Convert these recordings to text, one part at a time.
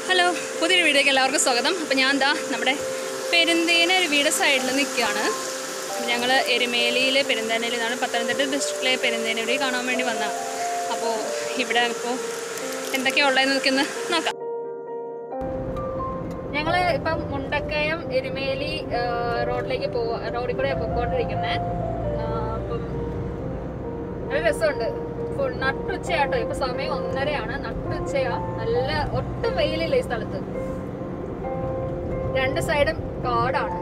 hello പുതിയൊരു വീഡിയോയ്ക്ക് എല്ലാവർക്കും സ്വാഗതം അപ്പോൾ ഞാൻ എന്താ നമ്മുടെ പെരുന്തേന ഒരു വീട് സൈഡിൽ നിൽക്കുകയാണ് ഞങ്ങൾ എരുമേലിയിലെ പെരുന്തേനയിൽ നിന്നാണ് പത്തനംതിട്ട ഡിസ്ട്രിക്റ്റിലെ പെരുന്തേനയുടെ കാണാൻ വേണ്ടി വന്ന അപ്പോൾ ഇവിടെ ഇപ്പോൾ എന്തൊക്കെയാണ് ഉള്ളതെന്ന് നമുക്കിന്ന് നോക്കാം ഞങ്ങൾ ഇപ്പം മുണ്ടക്കയം എരുമേലി ആ, റോഡിലേക്ക് പോവാ റോഡിൽ കൂടെ പൊക്കോണ്ടിരിക്കുന്നത് അപ്പം നല്ല രസമുണ്ട് ഫുൾ നട്ടുച്ചയാട്ടോ ഇപ്പൊ സമയം ഒന്നരയാണ് നട്ടുച്ചയാ നല്ല ഒട്ടും വെയിലില്ല ഈ സ്ഥലത്ത് രണ്ട് സൈഡും കാടാണ്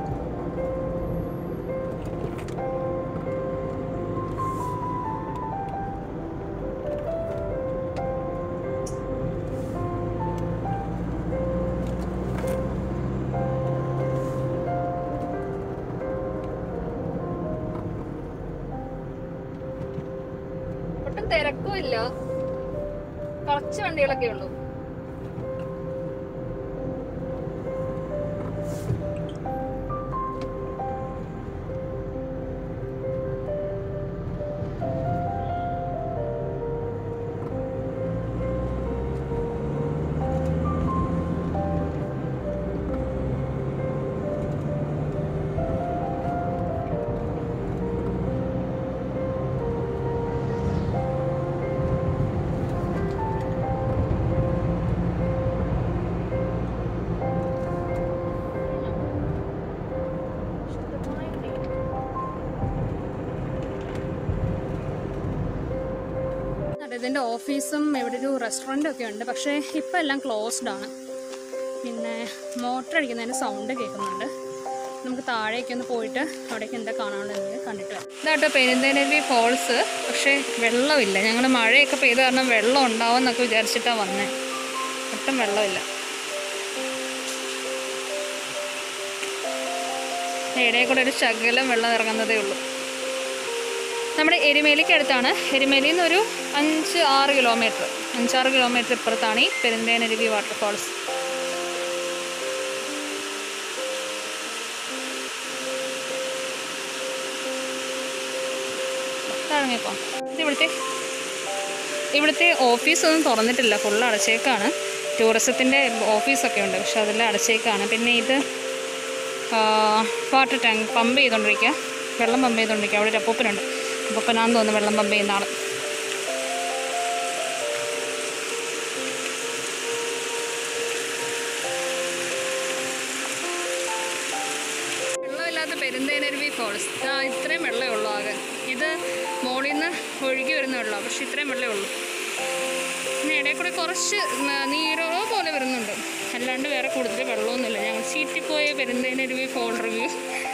ഒട്ടും തിരക്കും ഇല്ല കുറച്ച് വണ്ടികളൊക്കെ ഉള്ളൂ അതെ ഇതിൻ്റെ ഓഫീസും ഇവിടെ ഒരു റെസ്റ്റോറൻ്റ് ഒക്കെ ഉണ്ട് പക്ഷേ ഇപ്പം എല്ലാം ക്ലോസ്ഡ് ആണ് പിന്നെ മോട്ടർ അടിക്കുന്നതിന് സൗണ്ട് കേൾക്കുന്നുണ്ട് നമുക്ക് താഴേക്ക് ഒന്ന് പോയിട്ട് അവിടേക്ക് എന്താ കാണാനുള്ളത് കണ്ടിട്ട് വരാം ഇതാട്ടോ പെരുന്തേനരുവി ഫോൾസ് പക്ഷേ വെള്ളമില്ല ഞങ്ങൾ മഴയൊക്കെ പെയ്ത് കാരണം വെള്ളം ഉണ്ടാവും എന്നൊക്കെ വിചാരിച്ചിട്ടാണ് വന്നത് ഒട്ടും വെള്ളമില്ല ഇടയിൽ കൂടെ ഒരു ശകലം വെള്ളം ഇറങ്ങുന്നതേ ഉള്ളൂ നമ്മുടെ എരുമേലിക്ക് അടുത്താണ് എരുമേലിയിൽ നിന്ന് ഒരു അഞ്ച് ആറ് കിലോമീറ്റർ അഞ്ചാറ് കിലോമീറ്റർ ഇപ്പുറത്താണ് ഈ പെരുന്തേനരുവി വാട്ടർഫാൾസ് ഇറങ്ങിപ്പോ ഇത് ഇവിടുത്തെ ഇവിടുത്തെ ഓഫീസൊന്നും തുറന്നിട്ടില്ല ഫുള്ള് അടച്ചേക്കാണ് ടൂറിസത്തിൻ്റെ ഓഫീസൊക്കെ ഉണ്ട് പക്ഷെ അതെല്ലാം അടച്ചേക്കാണ് പിന്നെ ഇത് വാട്ടർ ടാങ്ക് പമ്പ് ചെയ്തുകൊണ്ടിരിക്കുക വെള്ളം പമ്പ് ചെയ്തുകൊണ്ടിരിക്കുക അവിടെ ഒരു അപ്പൂപ്പനുണ്ട് അപ്പൂപ്പനാന്ന് തോന്നുന്നു വെള്ളം പമ്പ് ചെയ്യുന്ന ആൾ വെള്ളമില്ലാത്ത പെരുന്തേനരുവി ഫോൾസ് ആ ഇത്രയും വെള്ളമേ ഉള്ളൂ ആകെ ഇത് മോളിൽ നിന്ന് ഒഴുകി വരുന്ന വെള്ളമാണ് പക്ഷെ ഇത്രയും വെള്ളമേ ഉള്ളൂ പിന്നെ ഇടയിൽ കൂടെ കുറച്ച് ന- നീരോ പോലെ വരുന്നുണ്ട് അല്ലാണ്ട് വേറെ കൂടുതൽ വെള്ളമൊന്നുമില്ല ഞങ്ങൾ സീറ്റിൽ പോയ പെരുന്തേനരുവി ഫോൾ റിവ്യൂ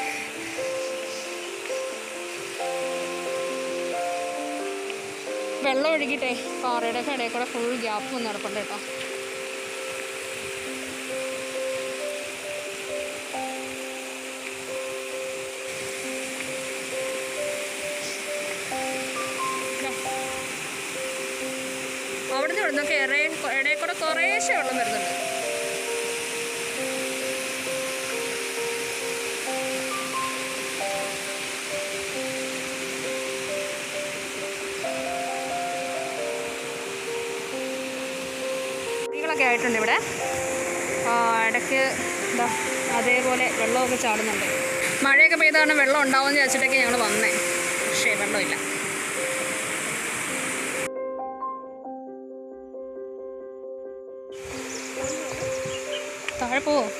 വെള്ളം ഒഴുകിട്ടെ പാറയുടെ ഒക്കെ ഇടയിൽ കൂടെ ഫുൾ ഗ്യാപ്പ് വന്ന് നടപ്പുണ്ട് കേട്ടോ അവിടുന്ന് ഇവിടുന്നൊക്കെ ഏറെ ഇടയിൽ കൂടെ കുറേശ്ശെ വെള്ളം വരുന്നുണ്ട് കുട്ടികളൊക്കെ ആയിട്ടുണ്ട് ഇവിടെ ആ, ഇടയ്ക്ക് എന്താ അതേപോലെ വെള്ളമൊക്കെ ചാടുന്നുണ്ട് മഴയൊക്കെ പെയ്ത കാരണം വെള്ളം ഉണ്ടാവുമെന്ന് വിചാരിച്ചിട്ടൊക്കെ ഞങ്ങൾ വന്നേ പക്ഷേ വെള്ളമില്ല താഴെ പോവോ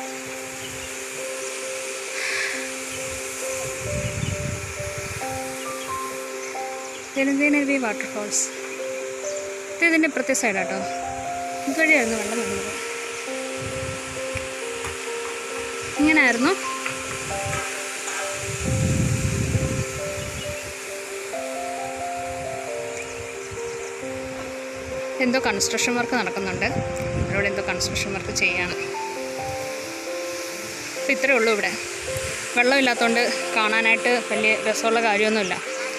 തെലുങ്കേനരുവി വാട്ടർഫാൾസ് ഇത് ഇതിൻ്റെ ഇപ്പുറത്തെ സൈഡാട്ടോ ഇതുവഴിയായിരുന്നു വെള്ളം വരുന്നത് ഇങ്ങനായിരുന്നു എന്തോ കൺസ്ട്രക്ഷൻ വർക്ക് നടക്കുന്നുണ്ട് ഇവിടെ എന്തോ കൺസ്ട്രക്ഷൻ വർക്ക് ചെയ്യാണ് അപ്പോൾ ഇത്രയേ ഉള്ളൂ ഇവിടെ വെള്ളമില്ലാത്തതുകൊണ്ട് കാണാനായിട്ട് വലിയ രസമുള്ള കാര്യമൊന്നുമില്ല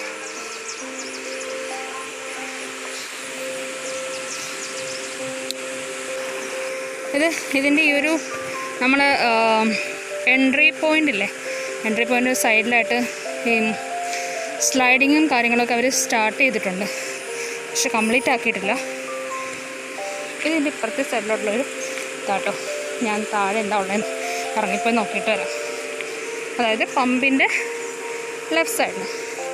ഇത് ഇതിൻ്റെ ഈ ഒരു നമ്മൾ എൻട്രി പോയിൻ്റ് ഇല്ലേ എൻട്രി പോയിൻ്റ് സൈഡിലായിട്ട് ഈ സ്ലൈഡിങ്ങും കാര്യങ്ങളൊക്കെ അവർ സ്റ്റാർട്ട് ചെയ്തിട്ടുണ്ട് പക്ഷെ കംപ്ലീറ്റ് ആക്കിയിട്ടില്ല ഇതിൻ്റെ ഇപ്പുറത്തെ സൈഡിലോട്ടുള്ളൊരു ഇതാട്ടോ ഞാൻ താഴെ എന്താ ഉള്ളതെന്ന് ഇറങ്ങിപ്പോയി നോക്കിയിട്ട് വരാം അതായത് പമ്പിൻ്റെ ലെഫ്റ്റ് സൈഡിൽ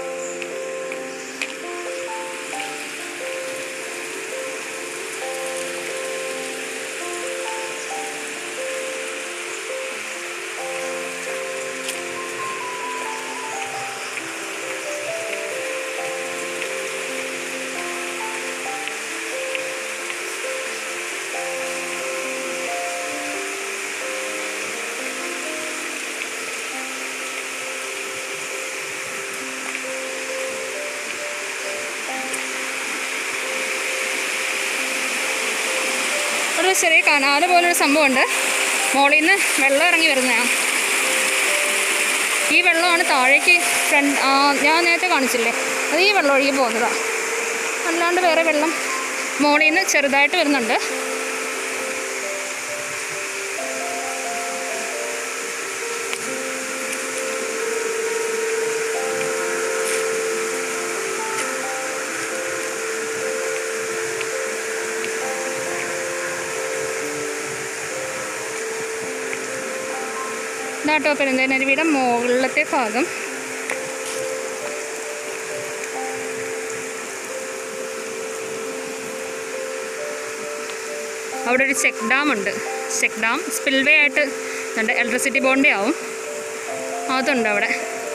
ഒരു ചെറിയ കനാല് പോലൊരു സംഭവമുണ്ട് മോളിൽ നിന്ന് വെള്ളം ഇറങ്ങി വരുന്നതാണ് ഈ വെള്ളമാണ് താഴേക്ക് ഫ്രണ്ട് ആ, ഞാൻ നേരത്തെ കാണിച്ചില്ലേ അത് ഈ വെള്ളം ഒഴുകി പോകുന്നതാണ് അല്ലാണ്ട് വേറെ വെള്ളം മോളിൽ നിന്ന് ചെറുതായിട്ട് വരുന്നുണ്ട് ഇതാട്ടോ പെരുന്തേനരുവിയുടെ മുകളിലത്തെ ഭാഗം അവിടെ ഒരു ചെക്ക് ഡാം ഉണ്ട് ചെക്ക് ഡാം സ്പിൽവേ ആയിട്ട് ഉണ്ട് ഇലക്ട്രിസിറ്റി ബോണ്ടേ ആവും അതുണ്ട് അവിടെ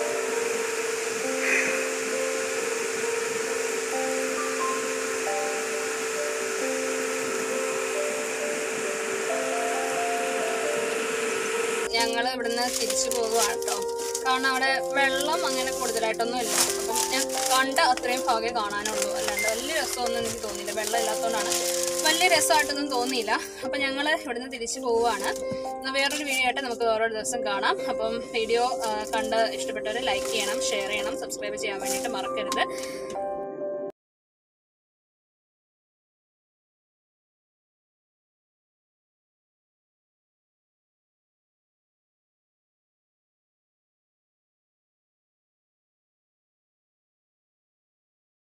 ഞങ്ങൾ ഇവിടുന്ന് തിരിച്ചു പോകുവാണ് കേട്ടോ കാരണം അവിടെ വെള്ളം അങ്ങനെ കൂടുതലായിട്ടൊന്നും ഇല്ല അപ്പം ഞാൻ കണ്ട അത്രയും ഭാഗമേ കാണാനുള്ളൂ അല്ലാണ്ട് വലിയ രസമൊന്നും എനിക്ക് തോന്നിയില്ല വെള്ളം ഇല്ലാത്തതുകൊണ്ടാണ് വലിയ രസമായിട്ടൊന്നും തോന്നിയില്ല അപ്പം ഞങ്ങൾ ഇവിടുന്ന് തിരിച്ചു പോവുകയാണ് എന്നാൽ വേറൊരു വീഡിയോ ആയിട്ട് നമുക്ക് വേറൊരു ദിവസം കാണാം അപ്പം വീഡിയോ കണ്ട് ഇഷ്ടപ്പെട്ടവർ ലൈക്ക് ചെയ്യണം ഷെയർ ചെയ്യണം സബ്സ്ക്രൈബ് ചെയ്യാൻ വേണ്ടിയിട്ട് മറക്കരുത്